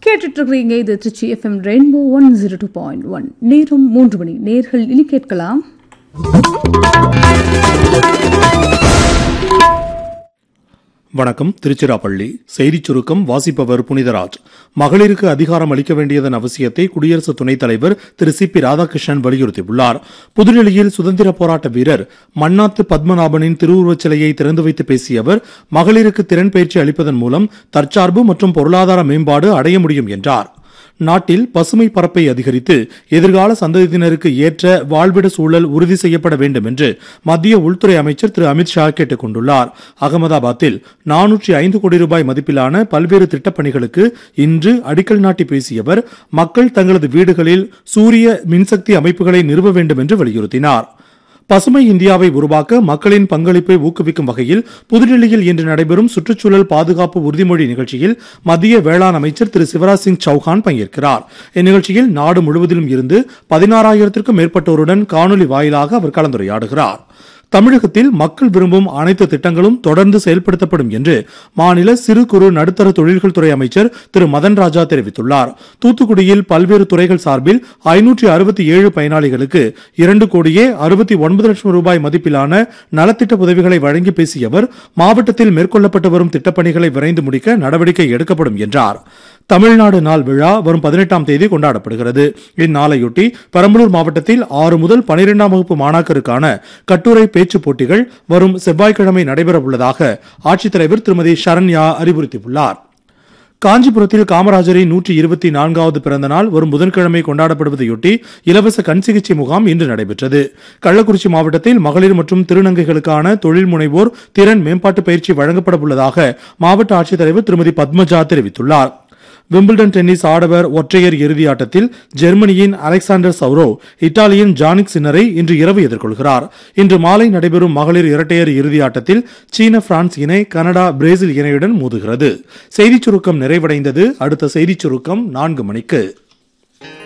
கேட்டுட்டு இருக்கிறீங்க இது Trichy FM rainbow one zero two point one நேரம் மூன்று மணி நேர்கள் இனி கேட்கலாம் வணக்கம் திருச்சிராப்பள்ளி செய்திச் சுருக்கம் வாசிப்பவர் புனிதராஜ் மகளிருக்கு அதிகாரம் அளிக்க வேண்டியதன் அவசியத்தை குடியரசு துணைத் தலைவர் திரு சி பி ராதாகிருஷ்ணன் வலியுறுத்தியுள்ளார் புதுடெல்லியில் சுதந்திர போராட்ட வீரர் மன்னாத்து பத்மநாபனின் திருவுருவச் சிலையை திறந்து வைத்து பேசிய அவர் மகளிருக்கு திறன் பயிற்சி அளிப்பதன் மூலம் தற்சார்பு மற்றும் பொருளாதார மேம்பாடு அடைய முடியும் என்றார் நாட்டில் பசுமை பரப்பை அதிகரித்து எதிர்கால சந்ததியினருக்கு ஏற்ற வாழ்விட சூழல் உறுதி செய்யப்பட வேண்டும் என்று மத்திய உள்துறை அமைச்சர் திரு அமித் ஷா கேட்டுக் கொண்டுள்ளார் அகமதாபாத்தில் நானூற்றி ஐந்து கோடி ரூபாய் மதிப்பிலான பல்வேறு திட்டப்பணிகளுக்கு இன்று அடிக்கல் நாட்டி பேசிய அவர் மக்கள் தங்களது வீடுகளில் சூரிய மின்சக்தி அமைப்புகளை நிறுவ வேண்டும் என்று வலியுறுத்தினார் பசுமை இந்தியாவை உருவாக்க மக்களின் பங்களிப்பை ஊக்குவிக்கும் வகையில் புதுடெல்லியில் இன்று நடைபெறும் சுற்றுச்சூழல் பாதுகாப்பு உறுதிமொழி நிகழ்ச்சியில் மத்திய வேளாண் அமைச்சர் திரு சிவராஜ் சிங் சௌஹான் பங்கேற்கிறார் இந்நிகழ்ச்சியில் நாடு முழுவதிலும் இருந்து பதினாறாயிரத்திற்கும் மேற்பட்டோருடன் காணொலி வாயிலாக அவர் கலந்துரையாடுகிறார் தமிழகத்தில் மக்கள் விரும்பும் அனைத்து திட்டங்களும் தொடர்ந்து செயல்படுத்தப்படும் என்று மாநில சிறு குறு நடுத்தர தொழில்கள் துறை அமைச்சர் திரு மதன் ராஜா தெரிவித்துள்ளார் தூத்துக்குடியில் பல்வேறு துறைகள் சார்பில் ஐநூற்றி அறுபத்தி ஏழு பயனாளிகளுக்கு இரண்டு கோடியே அறுபத்தி ஒன்பது லட்சம் ரூபாய் மதிப்பிலான நலத்திட்ட உதவிகளை வழங்கி பேசிய அவர் மாவட்டத்தில் மேற்கொள்ளப்பட்டு வரும் திட்டப்பணிகளை விரைந்து முடிக்க நடவடிக்கை எடுக்கப்படும் என்றார் தமிழ்நாடு நாள் விழா வரும் பதினெட்டாம் தேதி கொண்டாடப்படுகிறது இந்நாளையொட்டி பெரம்பலூர் மாவட்டத்தில் ஆறு முதல் பனிரெண்டாம் வகுப்பு மாணாக்கருக்கான கட்டுரை பேச்சு போட்டிகள் வரும் செவ்வாய்க்கிழமை நடைபெறவுள்ளதாக ஆட்சித்தலைவர் திருமதி சரண்யா அறிவுறுத்தியுள்ளார் காஞ்சிபுரத்தில் காமராஜரின் நூற்றி இருபத்தி நான்காவது பிறந்த நாள் வரும் புதன்கிழமை கொண்டாடப்படுவதையொட்டி இலவச கண் சிகிச்சை முகாம் இன்று நடைபெற்றது கள்ளக்குறிச்சி மாவட்டத்தில் மகளிர் மற்றும் திருநங்கைகளுக்கான தொழில் முனைவோர் திறன் மேம்பாட்டு பயிற்சி வழங்கப்பட உள்ளதாக மாவட்ட ஆட்சித்தலைவர் திருமதி பத்மஜா தெரிவித்துள்ளார் விம்பிள்டன் டென்னிஸ் ஆடவர் ஒற்றையர் இறுதி ஆட்டத்தில் ஜெர்மனியின் அலெக்சாண்டர் சௌரோ இத்தாலியின் ஜானிக் சின்னரை இன்று இரவு எதிர்கொள்கிறார் இன்று மாலை நடைபெறும் மகளிர் இரட்டையர் இறுதி ஆட்டத்தில் சீன பிரான்ஸ் இணை கனடா பிரேசில் இணையுடன் மோதுகிறது செய்திச் சுருக்கம் நிறைவடைந்தது அடுத்த செய்திச் சுருக்கம் நான்கு மணிக்கு